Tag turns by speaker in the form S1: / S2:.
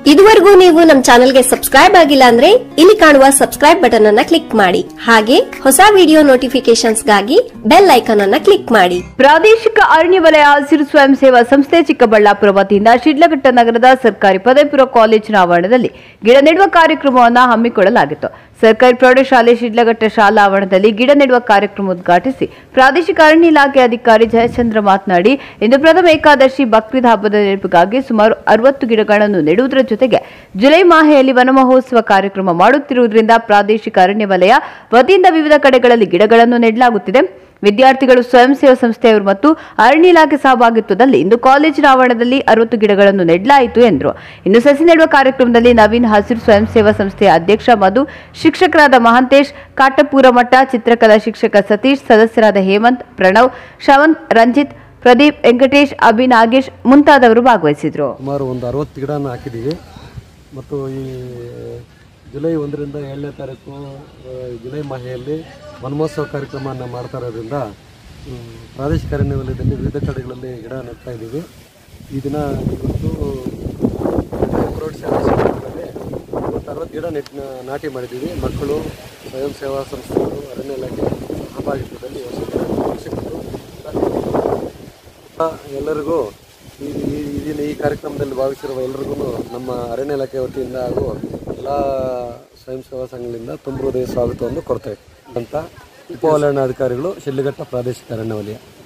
S1: ಇದುವರೆಗೂ ನೀವು ನಮ್ಮ ಚಾನೆಲ್ಗೆ ಸಬ್ಸ್ಕ್ರೈಬ್ ಆಗಿಲ್ಲ ಅಂದ್ರೆ ಇಲ್ಲಿ ಕಾಣುವ ಸಬ್ಸ್ಕ್ರೈಬ್ ಬಟನ್ ಅನ್ನ ಕ್ಲಿಕ್ ಮಾಡಿ ಹಾಗೆ ಹೊಸ ವಿಡಿಯೋ ನೋಟಿಫಿಕೇಶನ್ಸ್ಗಾಗಿ ಬೆಲ್ ಐಕಾನ್ ಅನ್ನ ಕ್ಲಿಕ್ ಮಾಡಿ
S2: ಪ್ರಾದೇಶಿಕ ಅರಣ್ಯ ವಲಯ ಹಸಿರು ಸ್ವಯಂ ಸೇವಾ ಸಂಸ್ಥೆ ಚಿಕ್ಕಬಳ್ಳಾಪುರ ವತಿಯಿಂದ ಶಿಡ್ಲಘಟ್ಟ ನಗರದ ಸರ್ಕಾರಿ ಪದವಿ ಪೂರ್ವ ಕಾಲೇಜಿನ ಆವರಣದಲ್ಲಿ ಗಿಡ ನೆಡುವ ಕಾರ್ಯಕ್ರಮವನ್ನು ಹಮ್ಮಿಕೊಳ್ಳಲಾಗಿತ್ತು ಸರ್ಕಾರಿ ಪ್ರೌಢಶಾಲೆ ಶಿಡ್ಲಘಟ್ಟ ಶಾಲಾ ಆವರಣದಲ್ಲಿ ಗಿಡ ನೆಡುವ ಕಾರ್ಯಕ್ರಮ ಉದ್ಘಾಟಿಸಿ ಪ್ರಾದೇಶಿಕ ಅರಣ್ಯ ಇಲಾಖೆ ಅಧಿಕಾರಿ ಜಯಚಂದ್ರ ಮಾತನಾಡಿ ಇಂದು ಪ್ರಥಮ ಏಕಾದಶಿ ಬಕ್ರೀದ್ ಹಬ್ಬದ ನೆನಪಿಗಾಗಿ ಸುಮಾರು ಅರವತ್ತು ಗಿಡಗಳನ್ನು ನೆಡುವುದರ ಜೊತೆಗೆ ಜುಲೈ ಮಾಹೆಯಲ್ಲಿ ವನ ಮಹೋತ್ಸವ ಕಾರ್ಯಕ್ರಮ ಮಾಡುತ್ತಿರುವುದರಿಂದ ಪ್ರಾದೇಶಿಕ ಅರಣ್ಯ ವಲಯ ವತಿಯಿಂದ ವಿವಿಧ ಕಡೆಗಳಲ್ಲಿ ಗಿಡಗಳನ್ನು ನೆಡಲಾಗುತ್ತಿದೆ ವಿದ್ಯಾರ್ಥಿಗಳು ಸ್ವಯಂ ಸೇವಾ ಸಂಸ್ಥೆಯವರು ಮತ್ತು ಅರಣ್ಯ ಇಲಾಖೆ ಸಹಭಾಗಿತ್ವದಲ್ಲಿ ಇಂದು ಕಾಲೇಜಿನ ಆವರಣದಲ್ಲಿ ಅರವತ್ತು ಗಿಡಗಳನ್ನು ನೆಡಲಾಯಿತು ಎಂದರು ಇನ್ನು ಸಸಿ ನೆಡುವ ಕಾರ್ಯಕ್ರಮದಲ್ಲಿ ನವೀನ್ ಹಸಿರು ಸ್ವಯಂ ಸೇವಾ ಸಂಸ್ಥೆಯ ಅಧ್ಯಕ್ಷ ಮಧು ಶಿಕ್ಷಕರಾದ ಮಹಾಂತೇಶ್ ಕಾಟಪೂರ ಮಠ ಚಿತ್ರಕಲಾ ಶಿಕ್ಷಕ ಸತೀಶ್ ಸದಸ್ಯರಾದ ಹೇಮಂತ್ ಪ್ರಣವ್ ಶ್ರವಂತ್ ರಂಜಿತ್ ಪ್ರದೀಪ್ ವೆಂಕಟೇಶ್ ಅಭಿ ನಾಗೇಶ್ ಮುಂತಾದವರು ಭಾಗವಹಿಸಿದ್ರು
S3: ಸುಮಾರು ಒಂದು ಅರವತ್ತು ಗಿಡನ ಹಾಕಿದ್ದೀವಿ ಮತ್ತು ಈ ಜುಲೈ ಒಂದರಿಂದ ಏಳನೇ ತಾರೀಕು ಆ, ಜುಲೈ ಮಾಹೆಯಲ್ಲಿ ವನಮಹೋತ್ಸವ ಕಾರ್ಯಕ್ರಮವನ್ನು ಮಾಡ್ತಾ ಇರೋದ್ರಿಂದ ಹ್ಮ್, ಪ್ರಾದೇಶಿಕ ಅರಣ್ಯ ವಲಯದಲ್ಲಿ ವಿವಿಧ ಕಡೆಗಳಲ್ಲಿ ಗಿಡ ನೆಡ್ತಾ ಇದ್ದೀವಿ ಈ ದಿನ ಇವತ್ತು ಪ್ರೌಢಶಾಲೆ ಶಿಕ್ಷಕರಲ್ಲಿ ಇವತ್ತು ಅರವತ್ತು ಗಿಡ ನೆಟ್ ನಾಟಿ ಮಾಡಿದ್ದೀವಿ ಮಕ್ಕಳು ಸ್ವಯಂ ಸೇವಾ ಸಂಸ್ಥೆಗಳು ಅರಣ್ಯ ಇಲಾಖೆ ಸಹಭಾಗಿತ್ವದಲ್ಲಿ ಶಿಕ್ಷಕರು ಎಲ್ಲರಿಗೂ ಈ ಈ- ಈ ದಿನ ಈ ಕಾರ್ಯಕ್ರಮದಲ್ಲಿ ಭಾಗವಹಿಸಿರುವ ಎಲ್ರಿಗೂ ನಮ್ಮ ಅರಣ್ಯ ಇಲಾಖೆ ವತಿಯಿಂದ ಹಾಗೂ ಎಲ್ಲ ಸ್ವಯಂ ಸೇವಾ ಸಂಘಗಳಿಂದ ತುಂಬ ಹೃದಯ ಸ್ವಾಗತವನ್ನು ಕೊಡ್ತೇವೆ ಅಂತ ಉಪವಲಯಾಧಿಕಾರಿಗಳು ಶಿಡ್ಲಘಟ್ಟ ಪ್ರಾದೇಶಿಕ ಅರಣ್ಯ ವಲಯ